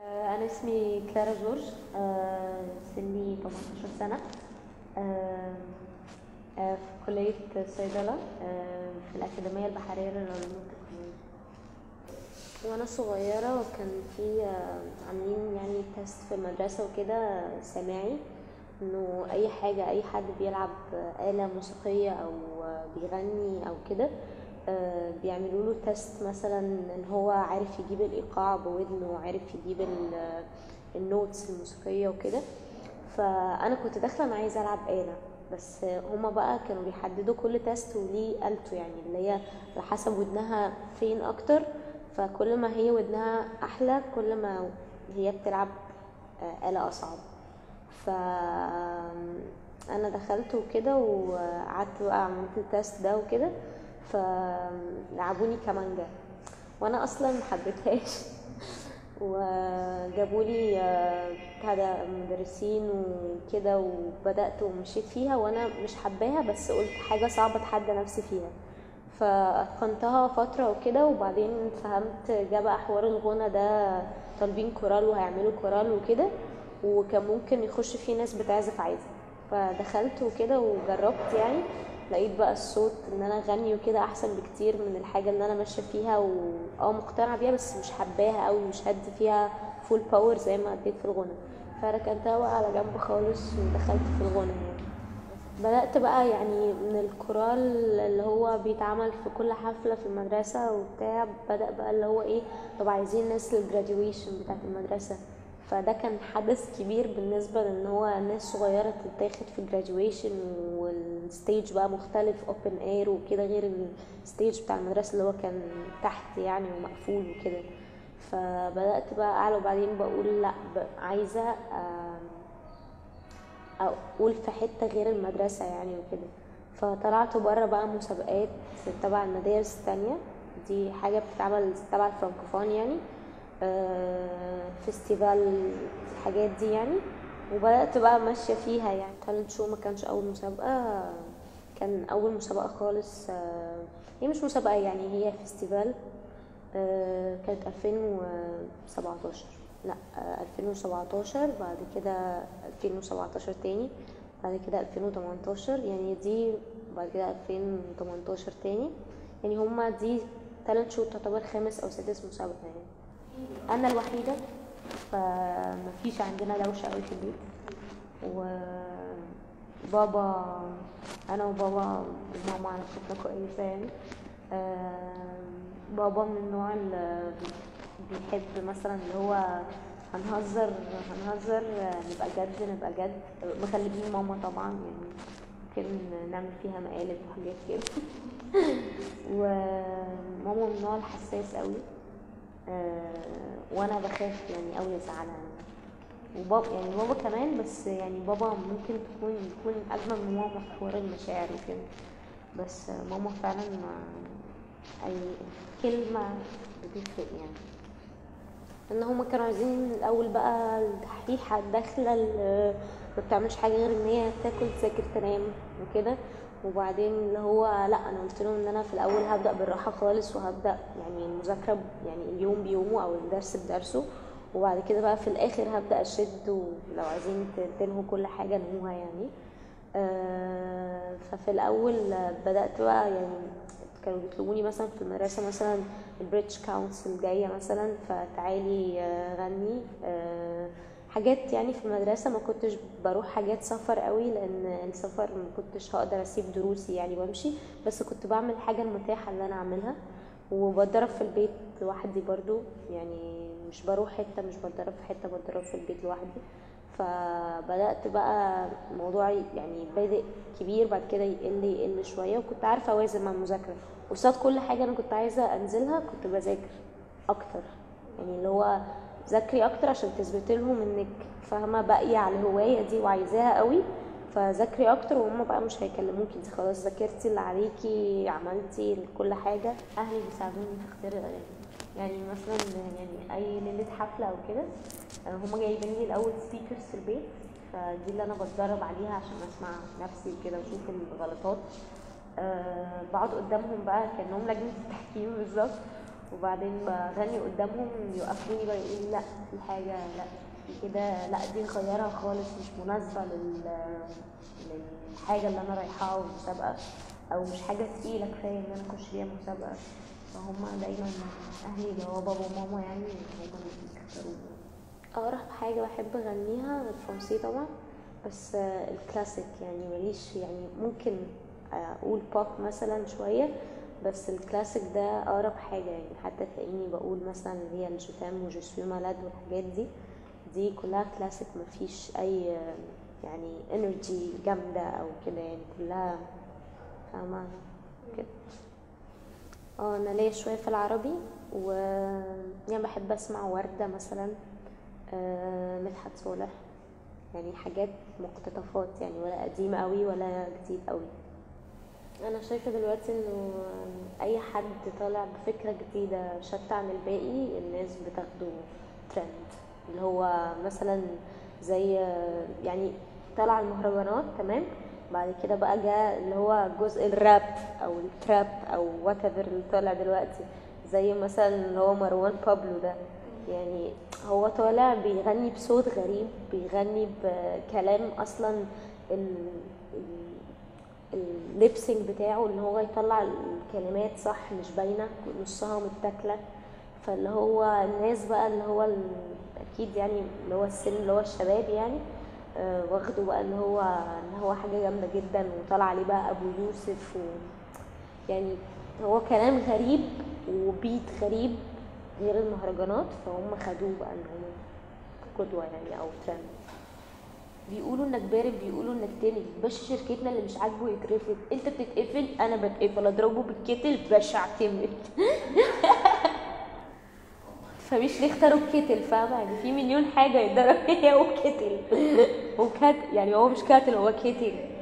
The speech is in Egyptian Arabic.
أنا اسمي كلارا جورج آه، سني 18 سنة آه، آه، في كلية صيدلة آه، في الأكاديمية البحرية للعلوم التقنية وأنا صغيرة كان في آه، عاملين يعني تيست في المدرسة وكده سماعي إنه أي حاجة أي حد بيلعب آلة موسيقية أو آه، بيغني أو كده آه، بيعملوا له تيست مثلا ان هو عارف يجيب الايقاع بودنه وعارف يجيب ال- النوتس الموسيقيه وكده فانا كنت داخله انا عايزه العب آلة بس هما بقى كانوا بيحددوا كل تيست وليه آلته يعني اللي هي على حسب ودنها فين اكتر فكل ما هي ودنها احلى كل ما هي بتلعب آه، آلة اصعب ف انا دخلت وكده وقعدت بقى عملت التيست ده وكده فلعبوني كمانجا وانا اصلا محبتهاش وجابوا لي بتاع ده مدرسين وكده وبدات ومشيت فيها وانا مش حباها بس قلت حاجه صعبه اتحدى نفسي فيها فاتقنتها فتره وكده وبعدين فهمت جه بقى حوار الغنى ده طالبين كورال وهيعملوا كورال وكده وكان ممكن يخش فيه ناس بتعزف عادي فدخلت وكده وجربت يعني لقيت بقى الصوت ان انا اغني وكده احسن بكتير من الحاجه اللي انا ماشيه فيها و اه مقتنعه بيها بس مش حباها قوي مش هدي فيها فول باور زي ما اديت في الغنى فركنتها بقى على جنب خالص ودخلت في الغنى يعني بدأت بقى يعني من الكورال اللي هو بيتعمل في كل حفلة في المدرسة وبتاع بدأ بقى اللي هو ايه طب عايزين ناس للجراديويشن بتاعت المدرسة فده كان حدث كبير بالنسبة لان هو ناس صغيرة تتاخد في الجراديويشن والستيج بقى مختلف اوبن اير وكده غير الستيج بتاع المدرسة اللي هو كان تحت يعني ومقفول وكده فبدأت بقى اعلى وبعدين بقول لا ب- عايزة آم، اقول في حته غير المدرسه يعني وكده فطلعت بره بقى مسابقات تبع المدارس التانية دي حاجه بتتعمل تبع الفرنكوفون يعني آه، فيستيفال الحاجات دي يعني وبدات بقى ماشيه فيها يعني تالنت شو ما كانش اول مسابقه كان اول مسابقه خالص آه، هي مش مسابقه يعني هي فيستيفال آه، كانت 2017 لا آه، 2017 بعد كده 2017 تاني بعد كده 2018 يعني دي بعد كده 2018 تاني يعني هما دي تالنت شو تعتبر خامس او سادس مسابقة يعني انا الوحيدة فمفيش عندنا دوشة قوي في البيت وبابا انا وبابا وماما علاقتنا كويسة يعني آم، بابا من النوع اللي بيحب مثلا اللي هو هنهزر هنهزر نبقى جد نبقى جد مخليين ماما طبعا يعني ممكن نعمل فيها مقالب وحاجات كده وماما من النوع الحساس قوي آه، وانا بخاف يعني قوي ازعلها وبابا يعني بابا كمان بس يعني بابا ممكن تكون يكون اجمل من ماما في حوار المشاعر وكده بس ماما فعلا ما اي كلمه بتفرق يعني ان هما كانوا عايزين من الاول بقى الدحيحه الداخله اللي ما بتعملش حاجه غير ان هي تاكل تذاكر تنام وكده وبعدين اللي هو لا انا قلت لهم ان انا في الاول هبدا بالراحه خالص وهبدا يعني المذاكره ب- يعني اليوم بيومه او الدرس بدرسه وبعد كده بقى في الاخر هبدا اشد ولو عايزين ت- تنهوا كل حاجه انهوها يعني آه، ففي الاول آه، بدات بقى يعني كانوا بيطلبوني مثلا في المدرسه مثلا البريتش كونسل جايه مثلا فتعالي آه، غني آه، حاجات يعني في المدرسه ما كنتش بروح حاجات سفر قوي لان السفر ما كنتش هقدر اسيب دروسي يعني وامشي بس كنت بعمل الحاجه المتاحه اللي انا اعملها وبتدرب في البيت لوحدي برضو يعني مش بروح حته مش بتدرب في حته بتدرب في البيت لوحدي فبدات بقى الموضوع يعني بادئ كبير بعد كده يقل يقل شويه وكنت عارفه اوازن مع المذاكره قصاد كل حاجه انا كنت عايزه انزلها كنت بذاكر اكتر يعني اللي هو ذاكري اكتر عشان تثبتي لهم انك فاهمه باقيه على الهوايه دي وعايزاها قوي فذاكري اكتر وهم بقى مش هيكلموكي انت خلاص ذاكرتي اللي عليكي عملتي كل حاجه اهلي بيساعدوني في اختيار الاغاني يعني مثلا يعني اي ليله حفله او كده آه، هما جايبين لي الاول سبيكرز في البيت فدي اللي انا بتدرب عليها عشان اسمع نفسي كده واشوف الغلطات أه بقعد قدامهم بقى كانهم لجنه التحكيم بالظبط وبعدين بغني قدامهم يوقفوني بقى يقولوا لا في حاجة لا في كده لا دي نغيرها خالص مش مناسبة لل للحاجة اللي أنا رايحاها والمسابقة أو مش حاجة تقيلة كفاية إن أنا أخش بيها مسابقة فهم دايما أهلي اللي هو بابا وماما يعني هما اللي بيختاروني أقرب حاجة بحب أغنيها الفرنسي طبعا بس آه، الكلاسيك يعني ماليش يعني ممكن أقول بوب مثلا شوية بس الكلاسيك ده أقرب حاجة يعني حتى تلاقيني بقول مثلا اللي هي الجوتام وجسوي مالاد والحاجات دي دي كلها كلاسيك مفيش أي آه، يعني انرجي جامدة أو كده يعني كلها فاهمة كده اه انا ليا شويه في العربي و يعني بحب اسمع ورده مثلا آه، مدحت صالح يعني حاجات مقتطفات يعني ولا قديمه قوي ولا جديد قوي انا شايفه دلوقتي انه اي حد طالع بفكره جديده شتى عن الباقي الناس بتاخده ترند اللي هو مثلا زي يعني طلع المهرجانات تمام بعد كده بقى جاء اللي هو جزء الراب او التراب او وات اللي طالع دلوقتي زي مثلا اللي هو مروان بابلو ده يعني هو طالع بيغني بصوت غريب بيغني بكلام اصلا ال الليبسينج بتاعه ان هو يطلع الكلمات صح مش باينه نصها متاكله فاللي هو الناس بقى اللي هو ال- اكيد يعني اللي هو السن اللي هو الشباب يعني آه، واخده بقى اللي هو ان هو حاجه جامده جدا وطلع عليه بقى ابو يوسف و يعني هو كلام غريب وبيت غريب غير المهرجانات فهم خدوه بقى ان هو قدوه يعني او ترند بيقولوا انك بارد بيقولوا انك تاني باشا شركتنا اللي مش عاجبه يترفض انت بتتقفل انا بتقفل اضربه بالكتل باشا اعتمد فمش ليه اختاروا الكتل فاهمة يعني في مليون حاجة يقدروا هي وكتل وكت يعني هو مش كتل هو كتل